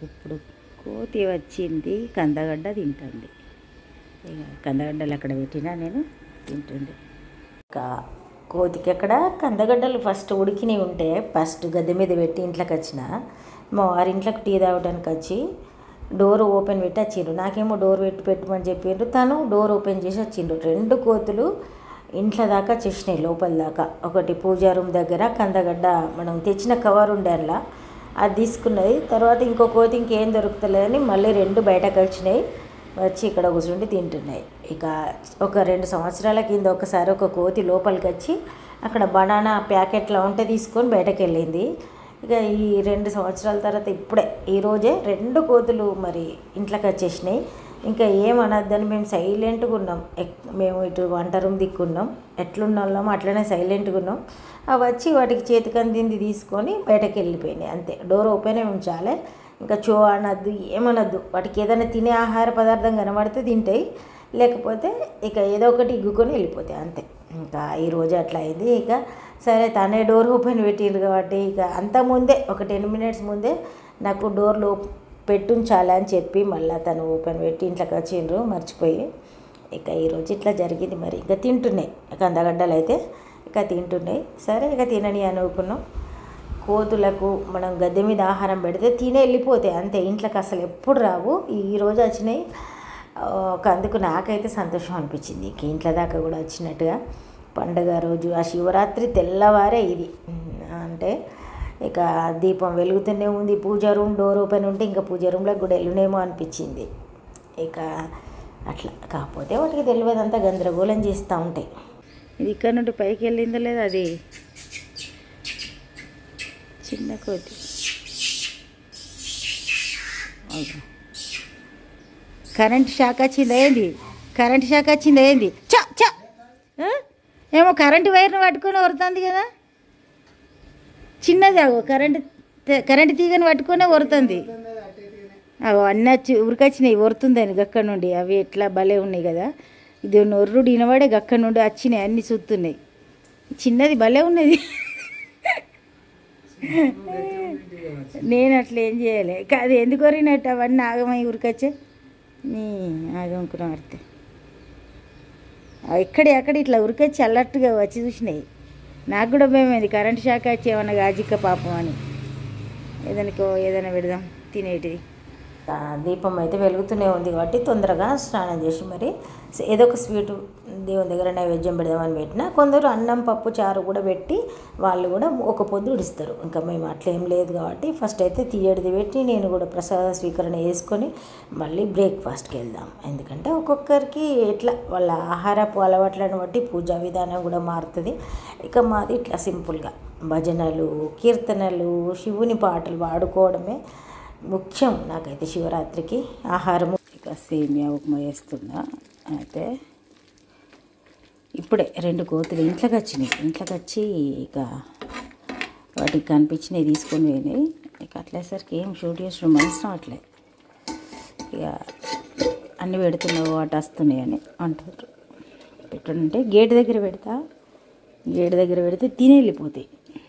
ఇప్పుడు కోతి వచ్చింది కందగడ్డ తింటుంది ఇక కందగడ్డలు అక్కడ పెట్టినా నేను తింటుంది ఇంకా కోతికి అక్కడ కందగడ్డలు ఫస్ట్ ఉడికినవి ఉంటే ఫస్ట్ గద్దె మీద పెట్టి ఇంట్లోకి వచ్చిన మా వారి ఇంట్లోకి టీ తాగడానికి వచ్చి డోర్ ఓపెన్ పెట్టి వచ్చిండ్రు నాకేమో డోర్ పెట్టి పెట్టమని చెప్పిండ్రు తను డోర్ ఓపెన్ చేసి వచ్చిండ్రు రెండు కోతులు ఇంట్లో దాకా చేసినాయి లోపల దాకా ఒకటి పూజా రూమ్ దగ్గర కందగడ్డ మనం తెచ్చిన కవర్ ఉండే అలా అది తీసుకున్నది తర్వాత ఇంకో కోతి ఇంకేం దొరుకుతలేదని మళ్ళీ రెండు బయటకు వచ్చినాయి వచ్చి ఇక్కడ కూర్చుండి తింటున్నాయి ఇక ఒక రెండు సంవత్సరాల కింద ఒకసారి ఒక కోతి లోపలికి వచ్చి అక్కడ బనానా ప్యాకెట్లో ఉంటే తీసుకొని బయటకు వెళ్ళింది ఇక ఈ రెండు సంవత్సరాల తర్వాత ఇప్పుడే ఈరోజే రెండు కోతులు మరి ఇంట్లోకి వచ్చేసినాయి ఇంకా ఏమనద్దని మేము సైలెంట్గా ఉన్నాం ఎక్- మేము ఇటు వంట రూమ్ దిక్కున్నాం ఎట్లున్నాం అట్లనే సైలెంట్గా ఉన్నాం అవి వచ్చి వాటికి చేతికి అందింది తీసుకొని బయటకు వెళ్ళిపోయినాయి అంతే డోర్ ఓపెనే ఉంచాలి ఇంకా చో అనద్దు ఏమనద్దు వాటికి ఏదైనా తినే ఆహార పదార్థం కనబడితే తింటాయి లేకపోతే ఇక ఏదో ఒకటి ఇగ్గుకొని వెళ్ళిపోతాయి అంతే ఇంకా ఈరోజు అట్లా అయింది ఇక సరే తనే డోర్ ఓపెన్ పెట్టిండ్రు కాబట్టి ఇక అంత ముందే ఒక టెన్ మినిట్స్ ముందే నాకు డోర్లో పెట్టుంచాలి అని చెప్పి మళ్ళీ తను ఓపెన్ పెట్టి ఇంట్లోకి వచ్చిండ్రు మర్చిపోయి ఇక ఈరోజు ఇట్లా జరిగింది మరి ఇక తింటున్నాయి కందగడ్డలు అయితే ఇక తింటున్నాయి సరే ఇక తినని అనుకున్నాం కోతులకు మనం గద్దె మీద ఆహారం పెడితే తినే వెళ్ళిపోతాయి అంతే ఇంట్లోకి అసలు ఎప్పుడు రావు ఈ రోజు వచ్చినాయి ఆ, ఒక అందుకు నాకైతే సంతోషం అనిపించింది ఇంక ఇంట్లో దాకా కూడా వచ్చినట్టుగా పండగ రోజు ఆ శివరాత్రి తెల్లవారే ఇది అంటే ఇక దీపం వెలుగుతూనే ఉంది పూజ రూమ్ డోర్ ఓపెన్ ఉంటే ఇంకా పూజ రూమ్లోకి కూడా వెళ్ళునేమో అనిపించింది ఇక అట్లా కాకపోతే వాటికి తెలియదంతా గందరగోళం చేస్తూ ఉంటాయి ఇది ఇక్కడ నుండి పైకి వెళ్ళిందో లేదా అది చిన్న కోతి అయ్యో. కరెంట్ షాక్ వచ్చింది ఏంది కరెంట్ షాక్ వచ్చింది ఏంది చ చ ఆ? ఏమో కరెంటు వైర్ను పట్టుకొని వరుతుంది కదా చిన్నది అగో కరెంట్ తే- కరెంట్ తీగని పట్టుకొనే వరుతుంది అవి అన్నీ వచ్చి ఉరికొచ్చినాయి వరుతుందని గక్కడ నుండి అవి ఎట్లా భలే ఉన్నాయి కదా ఇది నొర్రుడు ఇనబడే గక్కడ నుండి వచ్చినాయి అన్నీ చూస్తున్నాయి చిన్నది భలే ఉన్నది నేను అట్లా ఏం చేయలే కాదు ఎందుకు వరినట్టు అవన్నీ ఆగమై ఉరికొచ్చే నీ ఆగమనుకున్నాం అడితే ఎక్కడ ఎక్కడ ఇట్లా ఉరికొచ్చి అల్లట్టుగా వచ్చి చూసినాయి నాకు కూడా భయమైంది కరెంట్ షాక్ వచ్చి ఏమన్నా గాజిక్క పాపం అని ఏదైనా ఏదైనా పెడదాం తినేటిది దీపం అయితే వెలుగుతూనే ఉంది కాబట్టి తొందరగా స్నానం చేసి మరి ఏదో ఒక స్వీట్ దేవుని దగ్గర నైవేద్యం పెడదామని పెట్టిన కొందరు అన్నం పప్పు చారు కూడా పెట్టి వాళ్ళు కూడా ఒక పొద్దు ఉడిస్తారు ఇంకా మేము అట్లా ఏం లేదు కాబట్టి ఫస్ట్ అయితే తీయడిది పెట్టి నేను కూడా ప్రసాద స్వీకరణ చేసుకొని మళ్ళీ బ్రేక్ఫాస్ట్కి వెళ్దాం ఎందుకంటే ఒక్కొక్కరికి ఎట్లా వాళ్ళ ఆహారపు అలవాట్లను బట్టి పూజా విధానం కూడా మారుతుంది ఇక మాది ఇట్లా సింపుల్గా భజనలు కీర్తనలు శివుని పాటలు పాడుకోవడమే ముఖ్యం నాకైతే శివరాత్రికి ఆహారము ఇక సేమియా ఉప్మా వేస్తున్నా అయితే ఇప్పుడే రెండు కోతులు ఇంట్లోకి వచ్చినాయి ఇంట్లోకి వచ్చి ఇక వాటికి కనిపించినవి తీసుకొని పోయినాయి ఇక అట్లేసరికి ఏం షూట్ చేసిన మనసు రావట్లే ఇక అన్నీ పెడుతున్నావు వాటి వస్తున్నాయని అంటారు పెట్టంటే గేట్ దగ్గర పెడతా గేట్ దగ్గర పెడితే తిని వెళ్ళిపోతాయి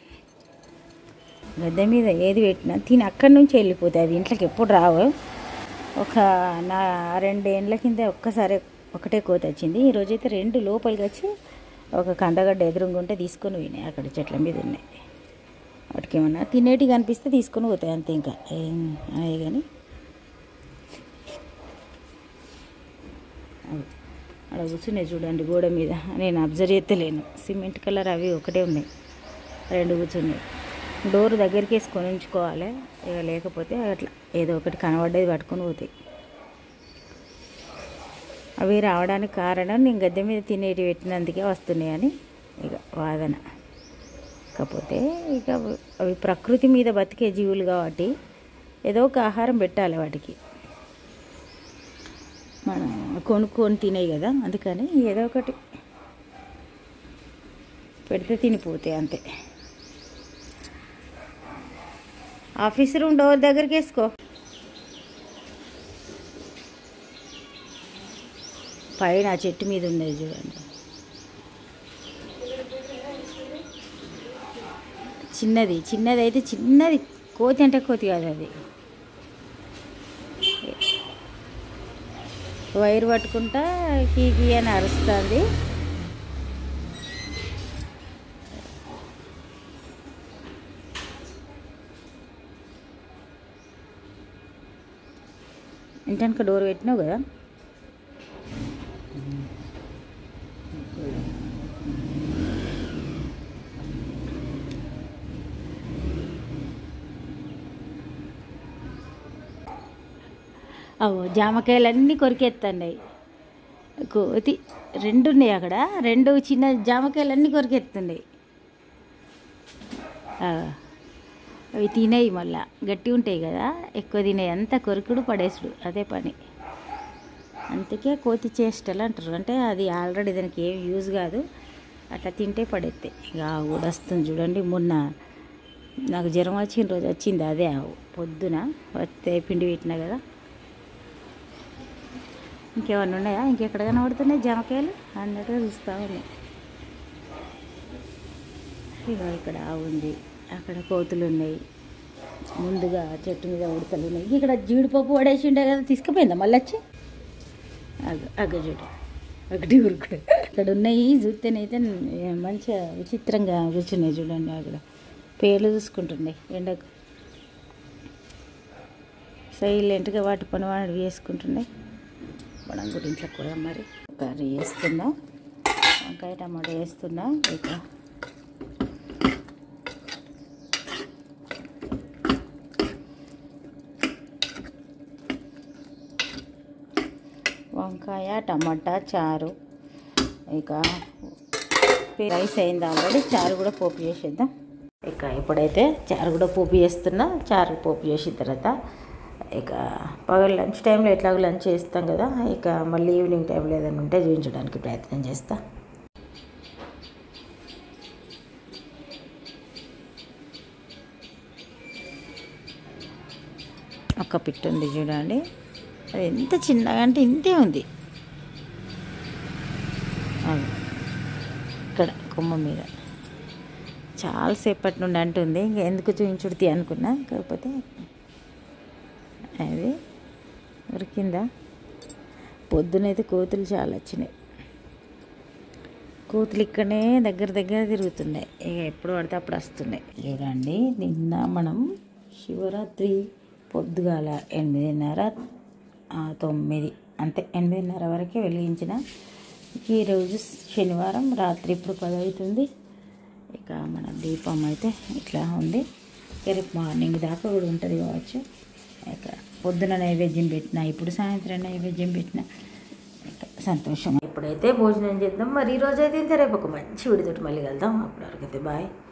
గద్దె మీద ఏది పెట్టినా తిని అక్కడి నుంచి వెళ్ళిపోతాయి అవి ఇంట్లోకి ఎప్పుడు రావు ఒక నా రెండేండ్ల కింద ఒక్కసారి ఒకటే కోత వచ్చింది ఈ రోజైతే రెండు లోపలికి వచ్చి ఒక కందగడ్డ ఎదురుగా ఉంటే తీసుకొని పోయినాయి అక్కడ చెట్ల మీద ఉన్నాయి వాటికి ఏమన్నా తినేటి కనిపిస్తే తీసుకొని పోతాయి అంతే ఇంకా ఏం అయ్యే కానీ అవి అక్కడ కూర్చున్నాయి చూడండి గోడ మీద నేను అబ్జర్వ్ చేస్తలేను సిమెంట్ కలర్ అవి ఒకటే ఉన్నాయి రెండు కూర్చున్నాయి డోర్ దగ్గరికి వేసుకొని ఉంచుకోవాలి ఇక లేకపోతే అట్లా ఏదో ఒకటి కనబడ్డది పట్టుకొని పోతాయి అవి రావడానికి కారణం నేను గద్దె మీద తినేటి పెట్టినందుకే వస్తున్నాయని ఇక వాదన కాకపోతే ఇక అవి- అవి ప్రకృతి మీద బతికే జీవులు కాబట్టి ఏదో ఒక ఆహారం పెట్టాలి వాటికి మనం కొనుక్కొని తినేయి కదా అందుకని ఏదో ఒకటి పెడితే తినిపోతాయి అంతే ఆఫీస్ రూమ్ డోర్ దగ్గరికి వేసుకో పైన ఆ చెట్టు మీద ఉన్నది చూడండి చిన్నది చిన్నది అయితే చిన్నది కోతి అంటే కోతి కాదు అది వైర్ పట్టుకుంటా కీ కీ అని అరుస్తుంది ఇంటానికి డోర్ పెట్టినావు కదా అవు జామకాయలన్నీ కొరికెత్తున్నాయి కోతి రెండు ఉన్నాయి అక్కడ రెండు చిన్న జామకాయలన్నీ కొరికెత్తున్నాయి ఆ, అవి తినేయి మళ్ళా గట్టి ఉంటాయి కదా ఎక్కువ తినేయి అంతా కొరుకుడు పడేసుడు అదే పని అందుకే కోతి చేష్టలు అంటారు అంటే అది ఆల్రెడీ దానికి ఏం యూజ్ కాదు అట్లా తింటే పడేస్తే ఇక ఆవు కూడా వస్తుంది చూడండి మొన్న నాకు జ్వరం వచ్చిన రోజు వచ్చింది అదే ఆవు పొద్దున వస్తే పిండి పెట్టినా కదా ఇంకేమన్నా ఉన్నాయా ఇంకెక్కడ కనబడుతున్నాయి జామకాయలు అన్నట్టుగా చూస్తూ ఉన్నాయి ఇక ఇక్కడ ఆవు ఉంది అక్కడ కోతులు ఉన్నాయి ముందుగా చెట్టు మీద ఉడతలు ఉన్నాయి ఇక్కడ జీడిపప్పు పడేసిండే కదా తీసుకుపోయిందా మళ్ళీ వచ్చి అగ అగ చూడు ఒకటి ఉరుకుడు ఇక్కడ ఉన్నాయి చూస్తేనైతే మంచిగా విచిత్రంగా కూర్చున్నాయి చూడండి అక్కడ పేర్లు చూసుకుంటున్నాయి ఎండకు సైలెంట్గా వాటి పని వాడు వేసుకుంటున్నాయి మనం కూడా ఇంట్లో కూడా మరి కర్రీ వేస్తున్నా వంకాయ టమాటా వేస్తున్నా ఇక వంకాయ టమాటా చారు ఇక రైస్ అయింది ఆల్రెడీ చారు కూడా పోపు చేసేద్దాం ఇక ఇప్పుడైతే చారు కూడా పోపు చేస్తున్నా చారు పోపు చేసిన తర్వాత ఇక పగలు లంచ్ టైంలో ఎట్లాగో లంచ్ చేస్తాం కదా ఇక మళ్ళీ ఈవినింగ్ టైంలో ఏదైనా ఉంటే చూపించడానికి ప్రయత్నం చేస్తా ఒక పిట్టు ఉంది చూడండి అది ఎంత చిన్నగా అంటే ఇంతే ఉంది అది. ఇక్కడ కొమ్మ మీద చాలాసేపటి నుండి అంటుంది ఇంక ఎందుకు చూపించుడితే అనుకున్నా కాకపోతే అది ఉరికిందా పొద్దునైతే కోతులు చాలా వచ్చినాయి కోతులు ఇక్కడనే దగ్గర దగ్గర తిరుగుతున్నాయి ఇక ఎప్పుడు పడితే అప్పుడు వస్తున్నాయి చూడండి నిన్న మనం శివరాత్రి పొద్దుగాల ఎనిమిదిన్నర ఆ, తొమ్మిది అంతే ఎనిమిదిన్నర వరకే వెలిగించిన ఈరోజు శనివారం రాత్రి ఇప్పుడు పది అవుతుంది ఇక మన దీపం అయితే ఇట్లా ఉంది ఇక రేపు మార్నింగ్ దాకా కూడా ఉంటుంది కావచ్చు ఇక పొద్దున నైవేద్యం పెట్టిన ఇప్పుడు సాయంత్రం నైవేద్యం పెట్టిన ఇక సంతోషం ఇప్పుడైతే భోజనం చేద్దాం మరి ఈ రోజు అయితే ఇంత రేపు ఒక మంచి విడితోటి మళ్ళీ వెళ్దాం అప్పటి వరకు అయితే బాయ్